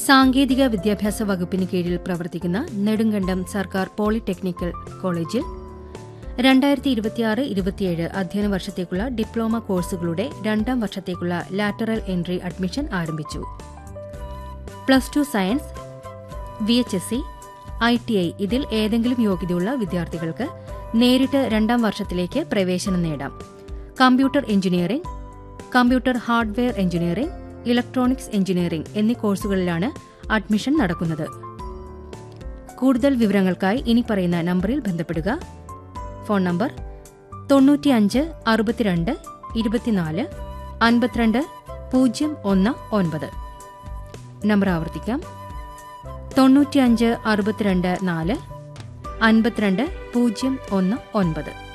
സാങ്കേതിക വിദ്യാഭ്യാസ വകുപ്പിന് കീഴിൽ പ്രവർത്തിക്കുന്ന നെടുങ്കണ്ടം സർക്കാർ പോളിടെക്നിക്കൽ കോളേജിൽ രണ്ടായിരത്തി ഇരുപത്തിയാറ് ഇരുപത്തിയേഴ് അധ്യയന വർഷത്തേക്കുള്ള ഡിപ്ലോമ കോഴ്സുകളുടെ രണ്ടാം വർഷത്തേക്കുള്ള ലാറ്ററൽ എൻട്രി അഡ്മിഷൻ ആരംഭിച്ചു plus two science V H S C I T I ഇതിൽ ഏതെങ്കിലും യോഗ്യതയുള്ള വിദ്യാർത്ഥികൾക്ക് നേരിട്ട് രണ്ടാം വർഷത്തിലേക്ക് പ്രവേശനം നേടാം computer engineering computer hardware engineering electronics engineering എന്നീ കോഴ്സുകളിലാണ് അഡ്മിഷൻ നടക്കുന്നത് കൂടുതൽ വിവരങ്ങൾക്കായി ഇനി പറയുന്ന നമ്പറിൽ ബന്ധപ്പെടുക ഫോൺ നമ്പർ തൊണ്ണൂറ്റിയഞ്ച് അറുപത്തിരണ്ട് ഇരുപത്തിനാല് അൻപത്തിരണ്ട് പൂജ്യം ഒന്ന് ഒൻപത് നമ്പർ ആവർത്തിക്കാം തൊണ്ണൂറ്റിയഞ്ച് അറുപത്തിരണ്ട് നാല് അൻപത്തിരണ്ട് പൂജ്യം ഒന്ന് ഒൻപത്